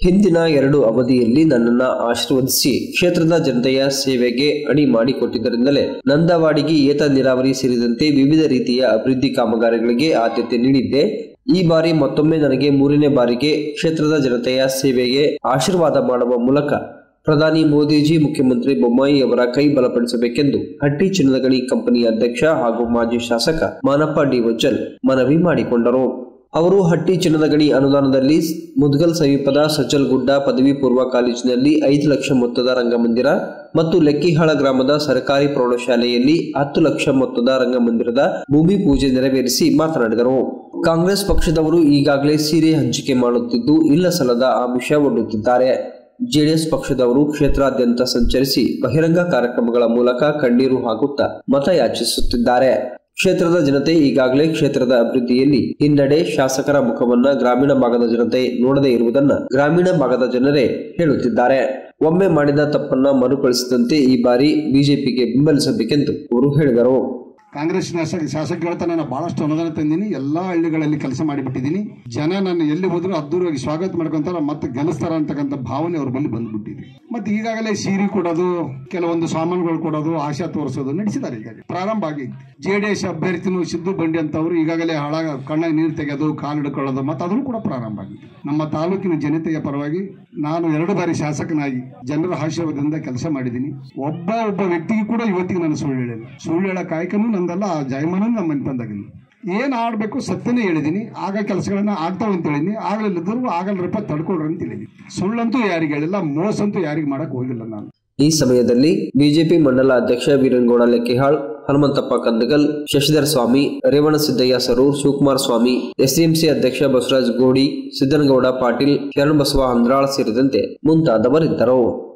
ಹಿಂದಿನ ಎರಡು ಅವಧಿಯಲ್ಲಿ ನನ್ನನ್ನ ಆಶೀರ್ವದಿಸಿ ಕ್ಷೇತ್ರದ ಜನತೆಯ ಸೇವೆಗೆ ಅಣಿ ಮಾಡಿಕೊಟ್ಟಿದ್ದರಿಂದಲೇ ನಂದವಾಡಿಗೆ ಏತ ನೀರಾವರಿ ಸೇರಿದಂತೆ ವಿವಿಧ ರೀತಿಯ ಅಭಿವೃದ್ಧಿ ಕಾಮಗಾರಿಗಳಿಗೆ ಆದ್ಯತೆ ನೀಡಿದ್ದೆ ಈ ಬಾರಿ ಮತ್ತೊಮ್ಮೆ ನನಗೆ ಮೂರನೇ ಬಾರಿಗೆ ಕ್ಷೇತ್ರದ ಜನತೆಯ ಸೇವೆಗೆ ಆಶೀರ್ವಾದ ಮಾಡುವ ಮೂಲಕ ಪ್ರಧಾನಿ ಮೋದಿಜಿ ಮುಖ್ಯಮಂತ್ರಿ ಬೊಮ್ಮಾಯಿ ಅವರ ಕೈ ಬಲಪಡಿಸಬೇಕೆಂದು ಹಟ್ಟಿ ಚಿನ್ನದ ಗಣಿ ಕಂಪನಿಯ ಅಧ್ಯಕ್ಷ ಹಾಗೂ ಮಾಜಿ ಶಾಸಕ ಮಾನಪ್ಪ ಡಿ ವಜ್ಜಲ್ ಮನವಿ ಮಾಡಿಕೊಂಡರು ಅವರು ಹಟ್ಟಿ ಚಿನ್ನದ ಗಣಿ ಅನುದಾನದಲ್ಲಿ ಮುದ್ಗಲ್ ಸಮೀಪದ ಸಜ್ಜಲ್ಗುಡ್ಡ ಪದವಿ ಪೂರ್ವ ಕಾಲೇಜಿನಲ್ಲಿ ಐದು ಲಕ್ಷ ಮೊತ್ತದ ರಂಗಮಂದಿರ ಮತ್ತು ಲೆಕ್ಕಿಹಾಳ ಗ್ರಾಮದ ಸರ್ಕಾರಿ ಪ್ರೌಢಶಾಲೆಯಲ್ಲಿ ಹತ್ತು ಲಕ್ಷ ಮೊತ್ತದ ರಂಗಮಂದಿರದ ಭೂಮಿ ಪೂಜೆ ನೆರವೇರಿಸಿ ಮಾತನಾಡಿದರು ಕಾಂಗ್ರೆಸ್ ಪಕ್ಷದವರು ಈಗಾಗಲೇ ಸೀರೆ ಹಂಚಿಕೆ ಮಾಡುತ್ತಿದ್ದು ಇಲ್ಲ ಸಲ್ಲದ ಆಮಿಷ ಒಡ್ಡುತ್ತಿದ್ದಾರೆ ಜೆಡಿಎಸ್ ಪಕ್ಷದವರು ಕ್ಷೇತ್ರಾದ್ಯಂತ ಸಂಚರಿಸಿ ಬಹಿರಂಗ ಕಾರ್ಯಕ್ರಮಗಳ ಮೂಲಕ ಕಣ್ಣೀರು ಹಾಕುತ್ತಾ ಮತ ಯಾಚಿಸುತ್ತಿದ್ದಾರೆ ಕ್ಷೇತ್ರದ ಜನತೆ ಈಗಾಗಲೇ ಕ್ಷೇತ್ರದ ಅಭಿವೃದ್ಧಿಯಲ್ಲಿ ಹಿನ್ನಡೆ ಶಾಸಕರ ಮುಖವನ್ನ ಗ್ರಾಮೀಣ ಭಾಗದ ಜನತೆ ನೋಡದೇ ಇರುವುದನ್ನ ಗ್ರಾಮೀಣ ಭಾಗದ ಜನರೇ ಹೇಳುತ್ತಿದ್ದಾರೆ ಒಮ್ಮೆ ಮಾಡಿದ ತಪ್ಪನ್ನ ಮರುಕಳಿಸಿದಂತೆ ಈ ಬಾರಿ ಬಿಜೆಪಿಗೆ ಬೆಂಬಲಿಸಬೇಕೆಂದು ಅವರು ಹೇಳಿದರು ಕಾಂಗ್ರೆಸ್ ಶಾಸಕ ಶಾಸಕಗಳ ತನ ನಾನು ಬಹಳಷ್ಟು ಅನುದಾನ ತಂದೀನಿ ಎಲ್ಲಾ ಹಳ್ಳಿಗಳಲ್ಲಿ ಕೆಲಸ ಮಾಡಿಬಿಟ್ಟಿದ್ದೀನಿ ಜನ ನನ್ನ ಎಲ್ಲಿ ಹೋದ್ರು ಅದ್ದೂರಿಯಾಗಿ ಸ್ವಾಗತ ಮಾಡ್ಕೊಂತಾರ ಮತ್ತೆ ಗೆಲ್ಲಿಸ್ತಾರ ಅಂತಕ್ಕಂಥ ಭಾವನೆ ಅವ್ರ ಬಳಿ ಬಂದ್ಬಿಟ್ಟಿದೆ ಮತ್ತೆ ಈಗಾಗಲೇ ಸೀರೆ ಕೊಡೋದು ಕೆಲವೊಂದು ಸಾಮಾನುಗಳು ಕೊಡೋದು ಆಶಾ ತೋರಿಸೋದು ನಡೆಸಿದ್ದಾರೆ ಈಗಾಗಲೇ ಪ್ರಾರಂಭ ಆಗೈತಿ ಜೆ ಡಿ ಎಸ್ ಅಭ್ಯರ್ಥಿನು ಸಿದ್ದು ಬಂಡಿ ಅಂತವರು ಈಗಾಗಲೇ ಹಾಳಾಗ ಕಣ್ಣಾಗಿ ನೀರು ತೆಗೆಯೋದು ಕಾಲು ಹಿಡ್ಕೊಳ್ಳೋದು ಮತ್ತೆ ಅದನ್ನು ಕೂಡ ಪ್ರಾರಂಭ ಆಗಿದೆ ನಮ್ಮ ತಾಲೂಕಿನ ಜನತೆಯ ಪರವಾಗಿ ನಾನು ಎರಡು ಬಾರಿ ಶಾಸಕನಾಗಿ ಜನರ ಆಶೀರ್ವಾದದಿಂದ ಕೆಲಸ ಮಾಡಿದ್ದೀನಿ ಒಬ್ಬ ಒಬ್ಬ ವ್ಯಕ್ತಿಗೂ ಕೂಡ ಇವತ್ತಿಗೆ ನಾನು ಸುಳ್ಳು ಹೇಳಿಲ್ಲ ಸುಳ್ಳು ಹೇಳೋ ಕಾಯಕನೂ ನಂದಲ್ಲ ಆ ಜಾಯಮಾನ ನಮ್ಮ ಮನೆ ತಂದಾಗಿಲ್ಲ ಏನ್ ಆಡ್ಬೇಕು ಸತ್ಯನೇ ಹೇಳಿದೀನಿ ಆಗ ಕೆಲಸಗಳನ್ನ ಆಗ್ತಾವ ಅಂತ ಹೇಳಿದೀನಿ ಆಗಲಿಲ್ಲದ್ರು ಆಗಲ್ರಪ್ಪ ತಡ್ಕೊಳ್ರಿ ಅಂತ ಹೇಳಿದೀನಿ ಸುಳ್ಳಂತೂ ಯಾರಿಗೆ ಹೇಳಿಲ್ಲ ಮೋಸ ಅಂತೂ ಯಾರಿಗೆ ಮಾಡಕ್ ಹೋಗಿಲ್ಲ ನಾನು ಈ ಸಮಯದಲ್ಲಿ ಬಿಜೆಪಿ ಮಂಡಲ ಅಧ್ಯಕ್ಷ ವೀರನಗೌಡ ಲೆಕ್ಕಿಹಾಳ್ ಹನುಮಂತಪ್ಪ ಕಂದಗಲ್ ಶಶಿಧರ್ ಸ್ವಾಮಿ ರೇವಣಸಿದ್ದಯ್ಯ ಸರೂರ್ ಶಿವಕುಮಾರ್ ಸ್ವಾಮಿ ಎಸ್ಡಿಎಂಸಿ ಅಧ್ಯಕ್ಷ ಬಸವರಾಜ್ ಗೋಡಿ ಸಿದ್ದನಗೌಡ ಪಾಟೀಲ್ ಶರಣಬಸವ ಅಂದ್ರಾಳ್ ಸೇರಿದಂತೆ ಮುಂತಾದವರಿದ್ದರು